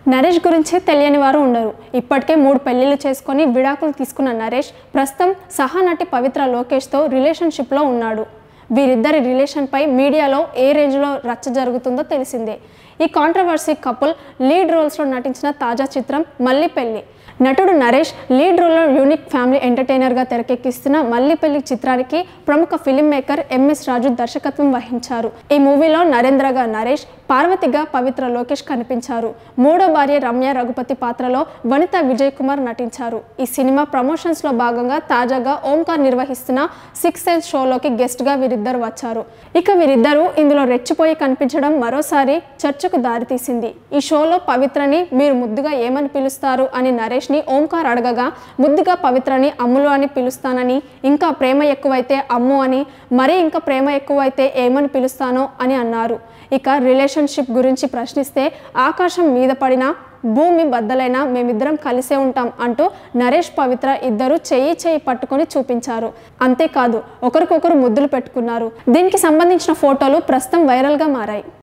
నరేష్ గురించి తెలియని వారు ఉండరు ఇప్పటికే మూడు పెళ్లిళ్ళు చేసుకొని విడాకులు తీసుకున్న నరేష్ ప్రస్తుతం సహానటి పవిత్ర లోకేష్తో రిలేషన్షిప్లో ఉన్నాడు వీరిద్దరి రిలేషన్పై మీడియాలో ఏ రేంజ్లో రచ్చ జరుగుతుందో తెలిసిందే ఈ కాంట్రవర్సీ కపుల్ లీడ్ రోల్స్లో నటించిన తాజా చిత్రం మళ్ళీ పెళ్లి నటుడు నరేష్ లీడ్ రోల్లో యూనిక్ ఫ్యామిలీ ఎంటర్టైనర్గా తెరకెక్కిస్తున్న మళ్ళీ పెళ్లి చిత్రానికి ప్రముఖ ఫిల్మ్ మేకర్ ఎంఎస్ రాజు దర్శకత్వం వహించారు ఈ మూవీలో నరేంద్రగా నరేష్ పార్వతిగా పవిత్ర లోకేష్ కనిపించారు మూడో భార్య రమ్య రఘుపతి పాత్రలో వనిత విజయ్ కుమార్ నటించారు ఈ సినిమా ప్రమోషన్స్లో భాగంగా తాజాగా ఓంకార్ నిర్వహిస్తున్న సిక్స్ సెన్స్ షోలోకి గెస్ట్గా వీరిద్దరు వచ్చారు ఇక వీరిద్దరూ ఇందులో రెచ్చిపోయి కనిపించడం మరోసారి చర్చకు దారితీసింది ఈ షోలో పవిత్రని మీరు ముద్దుగా ఏమని పిలుస్తారు అని నరేష్ని ఓంకార్ అడగగా ముద్దుగా పవిత్రని అమ్ములు అని పిలుస్తానని ఇంకా ప్రేమ ఎక్కువైతే అమ్ము అని మరీ ఇంకా ప్రేమ ఎక్కువైతే ఏమని పిలుస్తానో అని అన్నారు ఇక రిలేషన్షిప్ గురించి ప్రశ్నిస్తే ఆకాశం మీద పడిన భూమి బద్దలైనా మేమిద్దరం కలిసే ఉంటాం అంటూ నరేష్ పవిత్ర ఇద్దరు చెయ్యి చెయ్యి పట్టుకొని చూపించారు అంతేకాదు ఒకరికొకరు ముద్దులు పెట్టుకున్నారు దీనికి సంబంధించిన ఫోటోలు ప్రస్తుతం వైరల్గా మారాయి